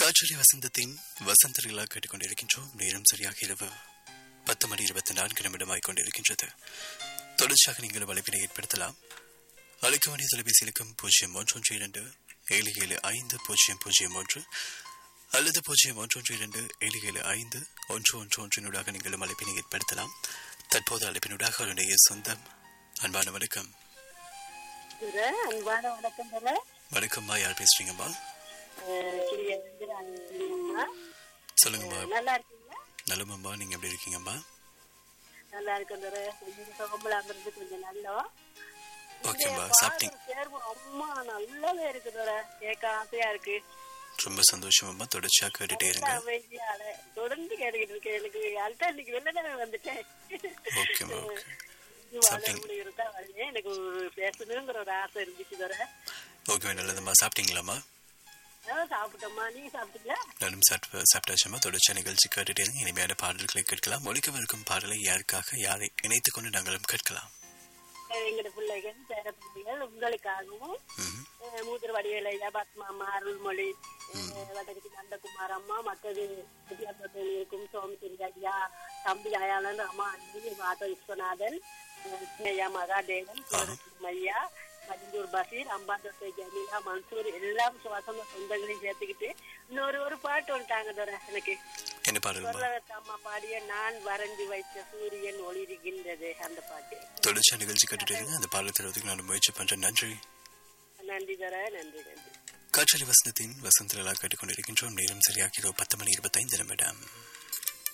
காற்றலை வசந்தத்தின் வசந்தர்களாக கேட்டுக்கொண்டிருக்கின்றோம் நேரம் சரியாக இரவு பத்து மணி இருபத்தி நான்கு நிமிடமாய் கொண்டிருக்கின்றது தொடர்ச்சியாக நீங்கள் வலைப்பினை ஏற்படுத்தலாம் அழைக்க வேண்டிய தொலைபேசி இலக்கம் பூஜ்ஜியம் ஒன்று ஒன்று இரண்டு ஏழு ஏழு ஐந்து பூஜ்ஜியம் பூஜ்ஜியம் ஒன்று அல்லது பூஜ்ஜியம் ஒன்று ஒன்று இரண்டு ஏழு ஏழு ஐந்து ஒன்று ஒன்று ஒன்றினூடாக நீங்கள் அழைப்பினை ஏற்படுத்தலாம் தற்போது அழைப்பினூடாக அவருடைய சொந்தம் அன்பான வணக்கம் துரை, அன்பான வணக்கம் துரை. வணக்கம்மா யார் பேசுறீங்கம்மா அஹ் கிளிய வந்து நான் அம்மா. சொல்லுங்கம்மா நல்லா இருக்கீங்களா நலமம்மா நீங்க எப்படி இருக்கீங்கம்மா நல்லா இருக்கேன் துரை. கொஞ்சம் சுகம்பலாம இருந்து கொஞ்சம் நல்லா ஓகேம்மா சாப்பிட்டீங்க தேர்வு அம்மா நல்லாவே இருக்கு துரை. கேட்க ஆசையா இருக்கு ரொம்ப சந்தோஷமாம்மா தொடர்ச்சியா கேட்டுட்டே இருங்க அமைதியால தொடர்ந்து கேட்டுக்கிட்டு இருக்கேன் எனக்கு அல்டா இன்னைக்கு வெளில வந்துட்டேன் ஓகேம்மா ஓகே இது வளர முடியுறதா வருவேன் எனக்கு ஒரு பேசணுங்கிற ஒரு ஆசை இருந்துச்சு துரை. ஓகே நல்லதும்மா சாப்பிட்டீங்களாம்மா அஹ் சாப்பிட்டோம்மா நீங்க சாப்பிட்டீங்களா நானும் சாப்பிட்டு சாப்பிட்டாச்சம்மா தொடர்ச்சியா நிகழ்ச்சி கேட்டுட்டே இருங்க இனிமையான பாடல்களை கேட்கலாம் ஒழிக்கவிருக்கும் பாடலை யாருக்காக யாரை இணைத்துக் கொண்டு நாங்களும் கேட்கலாம் அஹ் எங்களோட பிள்ளைகள் பேர பிள்ளைகள் உங்களுக்காகவும் ம்ஹும். அஹ் மூதர் வடிவேலையா பத்மாமா அருள்மொழி அஹ் வடகத்தி நந்தகுமார் அம்மா மற்றது வித்தியாசத்தில் இருக்கும் சோமசிரி ஐயா தம்பி அயாளன் அம்மா அண்ணி மாதவ விஸ்வநாதன் அஹ் சின்னையா மகாதேவன் சூரசிம் ஐயா மஜந்தூர் பஷீர் அம்பாந்தோட்டை ஜமீலா மன்சூர் எல்லாம் சுவாசமா சொந்தங்களையும் சேர்த்துக்கிட்டு இன்னொரு ஒரு பாட்டு வந்துட்டாங்க தோற எனக்கு என்ன பாடல்மா சொர்லவத்த அம்மா பாடிய நான் வரைஞ்சு வைத்த சூரியன் ஒளிருகின்றது அந்த பாட்டு தொடர்ச்சியா நிகழ்ச்சி கேட்டுட்டே இருங்க அந்த பாடலை தருவதற்கு நான் முயற்சி பண்றேன் நன்றி நன்றி தர நன்றி நன்றி காற்றலை வசந்தத்தின் வசந்தலாக கேட்டுக்கொண்டிருக்கின்றோம் நேரம் சரியாக இரவு பத்து மணி இருபத்தைந்து நிமிடம்